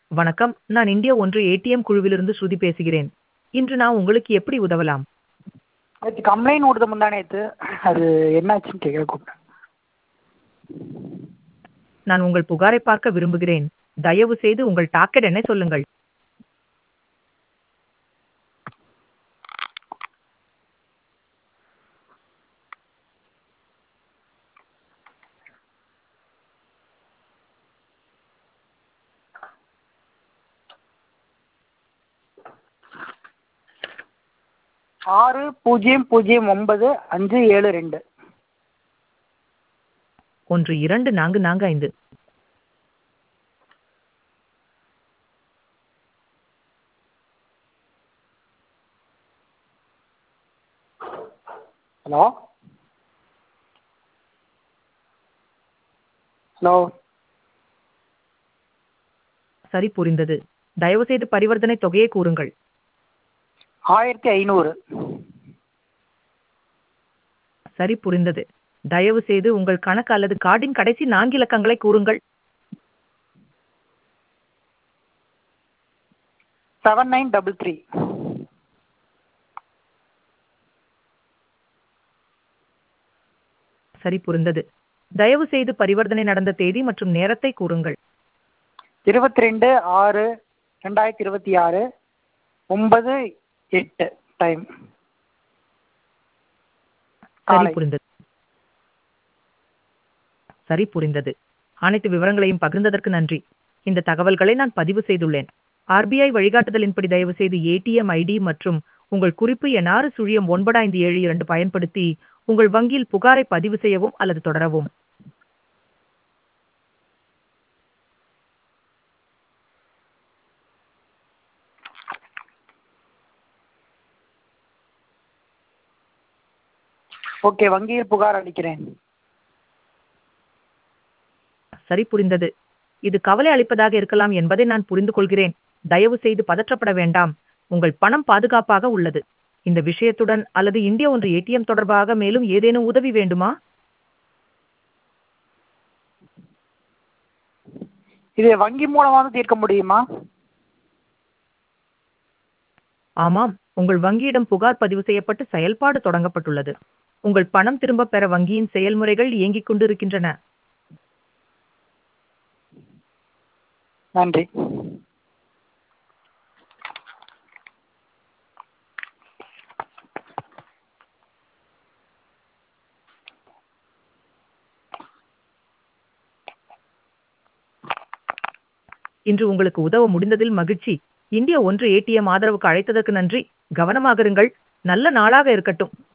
வணக்கம் நான் இந்தியா ஒன்று ஏடிஎம் குழுவிலிருந்து ஸ்ருதி பேசுகிறேன் இன்று நான் உங்களுக்கு எப்படி உதவலாம் நேற்று கம்ப்ளைண்ட் கொடுத்த முந்தா நேற்று அது என்னாச்சுன்னு கேட்க கூப்பிட்டேன் நான் உங்கள் புகாரை பார்க்க விரும்புகிறேன் தயவு செய்து உங்கள் டாக்கெட் எண்ணை சொல்லுங்கள் ஆறு பூஜ்ஜியம் பூஜ்ஜியம் ஒன்பது அஞ்சு ஏழு ரெண்டு ஒன்று இரண்டு நான்கு நான்கு ஐந்து ஹலோ ஹலோ சரி புரிந்தது தயவு செய்து பரிவர்த்தனை தொகையை கூறுங்கள் ஆயிரத்தி ஐநூறு சரி புரிந்தது தயவு செய்து உங்கள் கணக்கு அல்லது கார்டின் கடைசி நான்கு இலக்கங்களை கூறுங்கள் செவன் நைன் டபுள் த்ரீ சரி புரிந்தது தயவு செய்து பரிவர்த்தனை நடந்த தேதி மற்றும் நேரத்தை கூறுங்கள் இருபத்தி ரெண்டு ஆறு ரெண்டாயிரத்தி இருபத்தி ஆறு ஒன்பது எட்டு டைம் சரி காலை. புரிந்தது சரி புரிந்தது அனைத்து விவரங்களையும் பகிர்ந்ததற்கு நன்றி இந்த தகவல்களை நான் பதிவு செய்துள்ளேன் ஆர்பிஐ வழிகாட்டுதலின்படி தயவு செய்து ஏடிஎம் ஐடி மற்றும் உங்கள் குறிப்பு எண் ஆறு சுழியம் ஒன்பது ஐந்து ஏழு இரண்டு பயன்படுத்தி உங்கள் வங்கியில் புகாரை பதிவு செய்யவும் அல்லது தொடரவும் ஓகே வங்கியில் புகார் அளிக்கிறேன் சரி புரிந்தது இது கவலை அளிப்பதாக இருக்கலாம் என்பதை நான் புரிந்து கொள்கிறேன் தயவு செய்து பதற்றப்பட வேண்டாம் உங்கள் பணம் பாதுகாப்பாக உள்ளது இந்த விஷயத்துடன் அல்லது இந்தியா ஒன்று ஏடிஎம் தொடர்பாக மேலும் ஏதேனும் உதவி வேண்டுமா இது வங்கி மூலமாக தீர்க்க முடியுமா ஆமாம் உங்கள் வங்கியிடம் புகார் பதிவு செய்யப்பட்டு செயல்பாடு தொடங்கப்பட்டுள்ளது உங்கள் பணம் திரும்பப் பெற வங்கியின் செயல்முறைகள் இயங்கிக் கொண்டிருக்கின்றன நன்றி இன்று உங்களுக்கு உதவ முடிந்ததில் மகிழ்ச்சி இந்தியா ஒன்று ஏடிஎம் ஆதரவுக்கு அழைத்ததற்கு நன்றி கவனமாக இருங்கள் நல்ல நாளாக இருக்கட்டும்